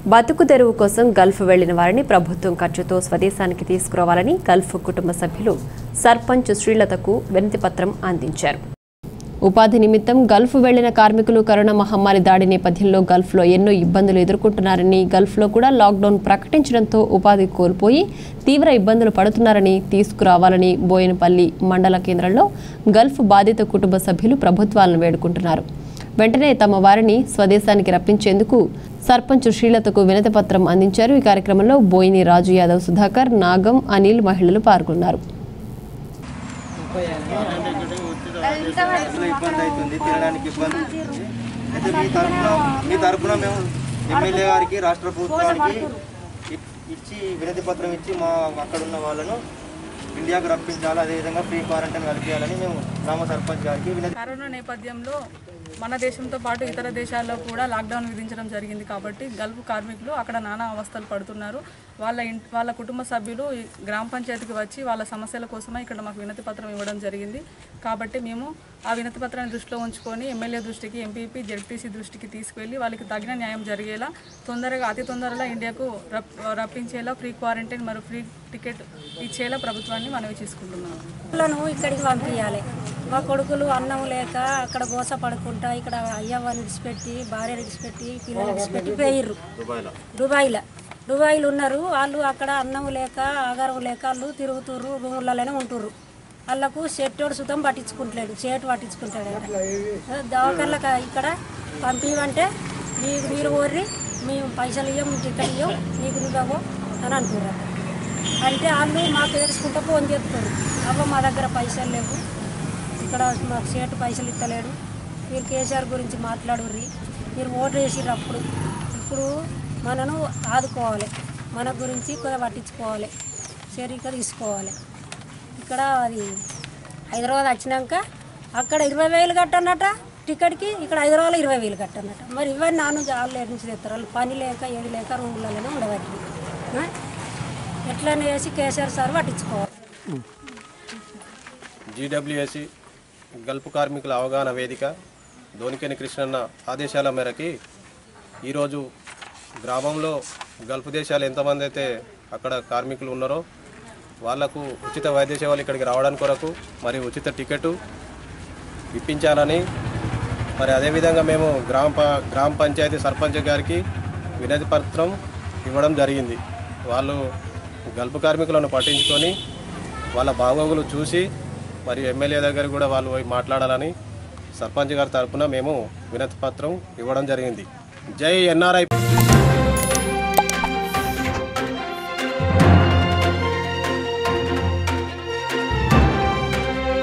బతుకు తెరువు కోసం గల్ఫ్ వెళ్లిన వారిని ప్రభుత్వం ఖర్చుతో స్వదేశానికి తీసుకురావాలని గల్ఫ్ కుటుంబ సభ్యులు సర్పంచ్ శ్రీలతకు వినతి పత్రం అందించారు ఉపాధి నిమిత్తం గల్ఫ్ వెళ్లిన కార్మికులు కరోనా మహమ్మారి దాడి నేపథ్యంలో గల్ఫ్లో ఎన్నో ఇబ్బందులు ఎదుర్కొంటున్నారని గల్ఫ్లో కూడా లాక్డౌన్ ప్రకటించడంతో ఉపాధి కోల్పోయి తీవ్ర ఇబ్బందులు పడుతున్నారని తీసుకురావాలని బోయినపల్లి మండల కేంద్రంలో గల్ఫ్ బాధిత కుటుంబ సభ్యులు ప్రభుత్వాలను వేడుకుంటున్నారు వెంటనే తమ వారిని స్వదేశానికి రప్పించేందుకు సర్పంచ్ శ్రీలతకు వినతి పత్రం అందించారు ఈ కార్యక్రమంలో బోయిని రాజు యాదవ్ సుధాకర్ నాగం అనిల్ మహిళలు పాల్గొన్నారు అసలు ఇబ్బంది అవుతుంది తినడానికి ఇబ్బంది అవుతుంది అయితే మీ తరఫున మీ తరఫున మేము ఎమ్మెల్యే గారికి రాష్ట్ర ప్రభుత్వానికి ఇ- ఇచ్చి వినతి పత్రం ఇచ్చి మా అక్కడ ఉన్న వాళ్ళను ఇండియాకు రప్పించాలి అదేవిధంగా ఫ్రీ క్వారంటైన్ కల్పించాలని మేము గ్రామ సర్పంచ్ గారికి వినతి కరోనా నేపథ్యంలో మన దేశంతో పాటు ఇతర దేశాల్లో కూడా లాక్డౌన్ విధించడం జరిగింది కాబట్టి గల్ఫ్ కార్మికులు అక్కడ నానా అవస్థలు పడుతున్నారు వాళ్ళ ఇంటి వాళ్ళ కుటుంబ సభ్యులు ఈ గ్రామ పంచాయతీకి వచ్చి వాళ్ళ సమస్యల కోసమే ఇక్కడ మాకు వినతి పత్రం ఇవ్వడం జరిగింది కాబట్టి మేము ఆ వినతి పత్రాన్ని దృష్టిలో ఉంచుకొని ఎమ్మెల్యే దృష్టికి ఎంపీపీ జెడ్పీసీ దృష్టికి తీసుకువెళ్ళి వాళ్ళకి తగిన న్యాయం జరిగేలా తొందరగా అతి తొందరలో ఇండియాకు రప్ రప్పించేలా ఫ్రీ క్వారంటైన్ మరియు ఫ్రీ టికెట్ ఇచ్చేలా ప్రభుత్వాన్ని మనవి చేసుకుంటున్నాము పిల్లలను ఇక్కడికి పంపించాలి మా కొడుకులు అన్నం లేక అక్కడ గోస పడుకుంటా ఇక్కడ అయ్యవ్వని విడిచిపెట్టి భార్య విడిచిపెట్టి పిల్లలు విడిచిపెట్టి పోయిర్రు దుబాయ్లో దుబాయ్లో ఉన్నారు వాళ్ళు అక్కడ అన్నం లేక ఆగారం లేక వాళ్ళు తిరుగుతుర్రు రూములలోనే ఉంటుర్రు వాళ్ళకు షెట్టోడు సుతం పట్టించుకుంటలేడు షేట్ పట్టించుకుంటాడు దవాఖానలకు ఇక్కడ పంపించమంటే మీకు మీరు ఓర్రి మేము పైసలు ఇవ్వం టికెట్ ఇవ్వం నీకు నువ్వు అని అంటున్నారు అంటే వాళ్ళు మాకు ఏడ్చుకుంటూ ఫోన్ చేస్తారు అవ్వ మా దగ్గర పైసలు లేవు ఇక్కడ మాకు సేటు పైసలు ఇస్తలేడు మీరు కేసీఆర్ గురించి మాట్లాడుర్రి మీరు ఓటు వేసిర్రు అప్పుడు ఇప్పుడు మనను ఆదుకోవాలి మన గురించి కొద్దిగా పట్టించుకోవాలి సరిగ్గా తీసుకోవాలి ఇక్కడ అది హైదరాబాద్ వచ్చినాక అక్కడ ఇరవై వేలు కట్టనట టికెట్కి ఇక్కడ హైదరాబాద్లో ఇరవై వేలు కట్టనట మరి ఇవన్నీ నాన్న జాలు నుంచి తెస్తారు వాళ్ళు పని లేక ఏది లేక రూములలోనే ఉండబట్టి ఆ? ఎట్లనే వేసి కేసీఆర్ సార్ పట్టించుకోవాలి జీడబ్ల్యూఎస్సి గల్ఫ్ కార్మికుల అవగాహన వేదిక దోనికేని కృష్ణన్న ఆదేశాల మేరకి ఈరోజు గ్రామంలో గల్ఫ్ దేశాలు ఎంతమంది అయితే అక్కడ కార్మికులు ఉన్నారో వాళ్లకు ఉచిత వైద్య సేవలు ఇక్కడికి రావడానికి కొరకు మరి ఉచిత టికెట్ ఇప్పించాలని మరి అదేవిధంగా మేము గ్రామ ప- గ్రామ పంచాయతీ సర్పంచ్ గారికి వినతి పత్రం ఇవ్వడం జరిగింది వాళ్ళు గల్ఫ్ కార్మికులను పట్టించుకొని వాళ్ళ బాగోగులు చూసి మరి ఎమ్మెల్యే దగ్గర కూడా వాళ్ళు పోయి మాట్లాడాలని సర్పంచ్ గారి తరపున మేము వినతి పత్రం ఇవ్వడం జరిగింది జై ఎన్ఆర్ఐ